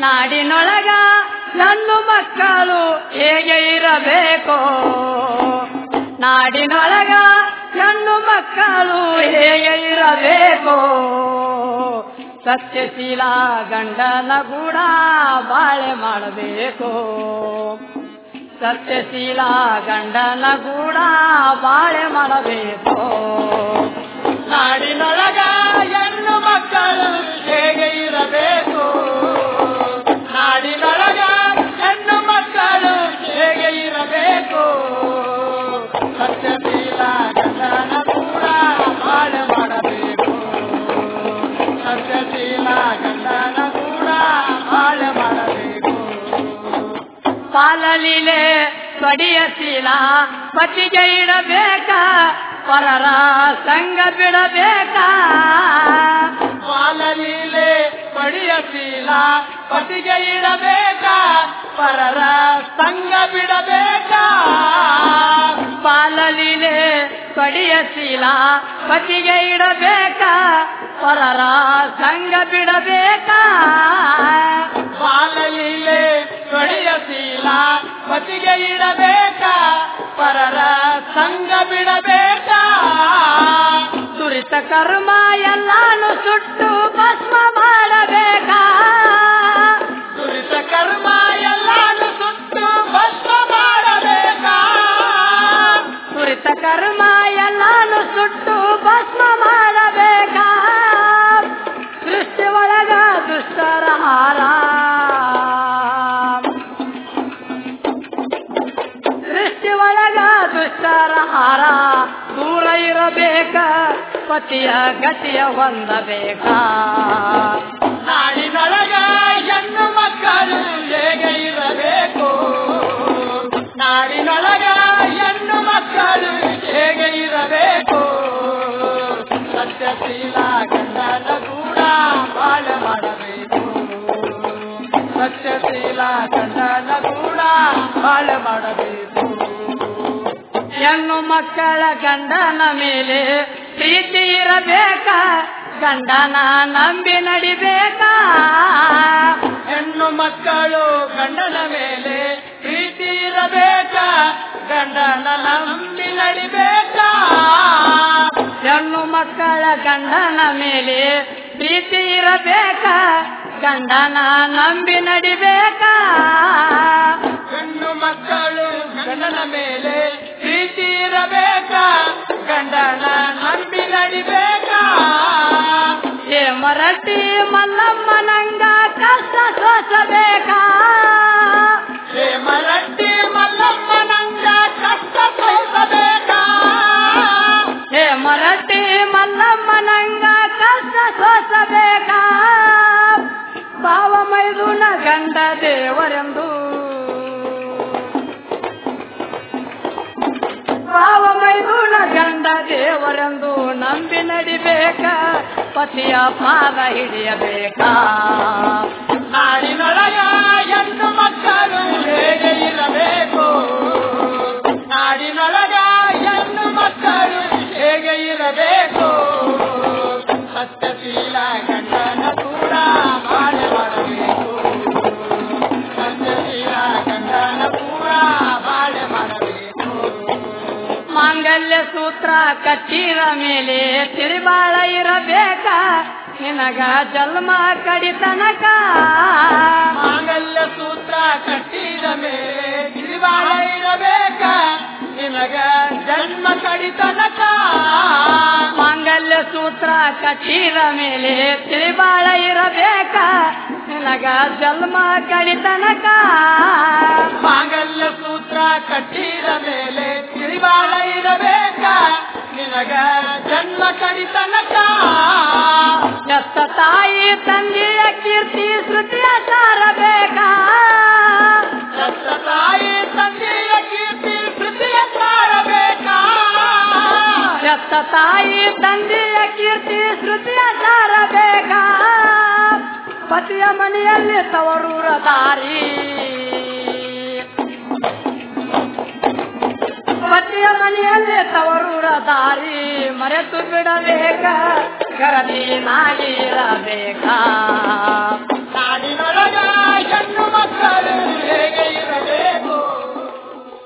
ನಾಡಿನೊಳಗ ಹೆಣ್ಣು ಮಕ್ಕಳು ಹೇಗೆ ಇರಬೇಕು ನಾಡಿನೊಳಗ ಹೆಣ್ಣು ಮಕ್ಕಳು ಹೇಗೆ ಇರಬೇಕು ಸತ್ಯಶೀಲ ಗಂಡನ ಕೂಡ ಬಾಳೆ ಮಾಡಬೇಕು ಸತ್ಯಶೀಲ ಗಂಡನ ಕೂಡ ಬಾಳೆ ಮಾಡಬೇಕು ನಾಡಿನೊಳಗ ಹೆಣ್ಣು ಮಕ್ಕಳು ಹೇಗೆ ಇರಬೇಕು ನಾಡಿನೊಳಗ ಹೆಣ್ಣು ಮಕ್ಕಳು ಹೇಗೆ ಇರಬೇಕು ಸತ್ಯಶೀಲ ಗಂಡನ ಕೂಡ ಬಾಳೆ ಮಾಡಬೇಕು ಸತ್ಯಶೀಲ ಗಂಡನ ಕೂಡ ಬಾಳೆ ಮಾಡಬೇಕು ಪಾಲಲೀಲೆ ಸ್ವಡಿಯ ಶೀಲ ಪತಿಗೆ ಇಡಬೇಕ ಪರರ ಸಂಗ ಬಿಡಬೇಕ ಪಾಲಲೀಲೆ ಪಡಿಯ ಶೀಲ ಪತಿಗೆ ಇಡಬೇಕ ಪರರ ಸಂಗ ಬಿಡಬೇಕ ಪಾಲಲೀಲೆ ಸ್ವಡಿಯ ಶೀಲ ಪತಿಗೆ ಇಡಬೇಕ ಪರರ ಸಂಗ ಬಿಡಬೇಕ ಪಾಲಲೀಲೆ ಪಡಿಯ ಶೀಲ ಪತಿಗೆ ಇಡಬೇಕ ಪರರ ಸಂಗ ಬಿಡಬೇಕ ದುರಿತ ಕರ್ಮ ಎಲ್ಲಾನು ಸುಟ್ಟು ಭಸ್ಮ ಮಾಡಬೇಕ ದುರಿತ ಕರ್ಮ ಎಲ್ಲಾನು ಸುಟ್ಟು ಭಸ್ಮ ಮಾಡಬೇಕ ದುರಿತ ಕರ್ಮ ಎಲ್ಲಾನು ಸುಟ್ಟು ಭಸ್ಮ ಮಾಡಬೇಕ ಸೃಷ್ಟಿ ಒಳಗ ದುಷ್ಟರ ಹಾರ ಸೃಷ್ಟಿ ಒಳಗ ದುಷ್ಟರ ಹಾರ ದೂರ ಇರಬೇಕ ಪತಿಯ ಗತಿಯ ಹೊಂದಬೇಕ ನಾಡಿನೊಳಗ ಹೆಣ್ಣು ಮಕ್ಕಳು ಹೇಗೆ ಇರಬೇಕು ನಾಡಿನೊಳಗ ಹೆಣ್ಣು ಮಕ್ಕಳು ಹೇಗೆ ಇರಬೇಕು ಸತ್ಯಶೀಲ ಗಂಡನ ಕೂಡ ಬಾಳೆ ಮಾಡಬೇಕು ಸತ್ಯಶೀಲ ಗಂಡನ ಕೂಡ ಬಾಳೆ ಮಾಡಬೇಕು ಹೆಣ್ಣು ಮಕ್ಕಳ ಗಂಡನ ಮೇಲೆ ಪ್ರೀತಿ ಇರಬೇಕ ಗಂಡನ ನಂಬಿ ನಡಿಬೇಕ ಹೆಣ್ಣು ಮಕ್ಕಳು ಗಂಡನ ಮೇಲೆ ಪ್ರೀತಿ ಇರಬೇಕ ಗಂಡನ ನಂಬಿ ನಡಿಬೇಕ ಹೆಣ್ಣು ಮಕ್ಕಳ ಗಂಡನ ಮೇಲೆ ಪ್ರೀತಿ ಇರಬೇಕ ಗಂಡನ ನಂಬಿ ನಡಿಬೇಕ ಹೆಣ್ಣು ಮಕ್ಕಳು ಗಂಡನ ಮೇಲೆ ಪ್ರೀತಿ ಇರಬೇಕ ಗಂಡನ ನಂಬಿ ನಡಿಬೇಕ ಏ ಮರಟಿ ಮಲ್ಲಮ್ಮನಂಗ ಕಷ್ಟ ಸೋಸಬೇಕ ಹೇ ಮರಟ್ಟಿ ಮಲ್ಲಮ್ಮನಂಗ ಕಷ್ಟ ಸಹಿಸಬೇಕ ಏ ಮರಟಿ ಮಲ್ಲಮ್ಮನಂಗ ಕಷ್ಟ ಸೋಸಬೇಕ ಭಾವ ಮೈದುನ ಗಂಡ ದೇವರೆಂದು ಭಾವ ಮೈದುನ ಗಂಡ ದೇವರೆಂದು ನಂಬಿ ನಡಿಬೇಕ ಪತಿಯ ಪಾದ ಹಿಡಿಯಬೇಕ ನಾಡಿನೊಳಗ ಹೆಣ್ಣು ಮಕ್ಕಳು ಹೇಗೆ ಇರಬೇಕು ನಾಡಿನೊಳಗ ಹೆಣ್ಣು ಮಕ್ಕಳು ಹೇಗೆ ಇರಬೇಕು ಸತ್ಯಶೀಲ ಗಂಡನ ಕೂಡ ಬಾಳೆ ಮಾಡಬೇಕು ಸತ್ಯಶೀಲ ಗಂಡನ ಕೂಡ ಬಾಳೆ ಮಾಡಬೇಕು ಮಾಂಗಲ್ಯ ಸೂತ್ರ ಕಟ್ಟಿರ ಮೇಲೆ ತಿರುಬಾಳ ಇರಬೇಕ ನಿನಗ ಜನ್ಮ ಕಡಿತನಕ ಮಾಂಗಲ್ಯ ಸೂತ್ರ ಕಟ್ಟಿದ ಮೇಲೆ ಗಿರಿವಾಳ ಇರಬೇಕ ನಿನಗ ಜನ್ಮ ಕಡಿತನಕ ಮಾಂಗಲ್ಯ ಸೂತ್ರ ಕಟ್ಟಿರ ಮೇಲೆ ತಿರುಬಾಳ ಇರಬೇಕ ನಿನಗ ಜನ್ಮ ಕಡಿತನಕ ಮಾಂಗಲ್ಯ ಸೂತ್ರ ಕಟ್ಟಿದ ಮೇಲೆ ಗಿರಿವಾಳ ಇರಬೇಕ ನಿನಗ ಜನ್ಮ ಕಡಿತನಕ ಎತ್ತ ತಾಯಿ ತಂದೆಯ ಕೀರ್ತಿ ಶ್ರುತಿಯ ಸಾರಬೇಕ ಸತ್ತ ತಾಯಿ ತಂದೆಯ ಕೀರ್ತಿ ಕೃತಿಯ ಸಾರಬೇಕ ಎತ್ತ ತಾಯಿ ತಂದೆಯ ಕೀರ್ತಿ ಶ್ರುತಿಯ ಸಾರಬೇಕ ಪತಿಯ ಮನೆಯಲ್ಲಿ ತವರೂರ ದಾರಿ ಪತಿಯ ಮನೆಯಲ್ಲಿ ತವರೂರ ದಾರಿ ಮರೆತು ಬಿಡಬೇಕ ಗರದಿ ನಾಗಿರಬೇಕ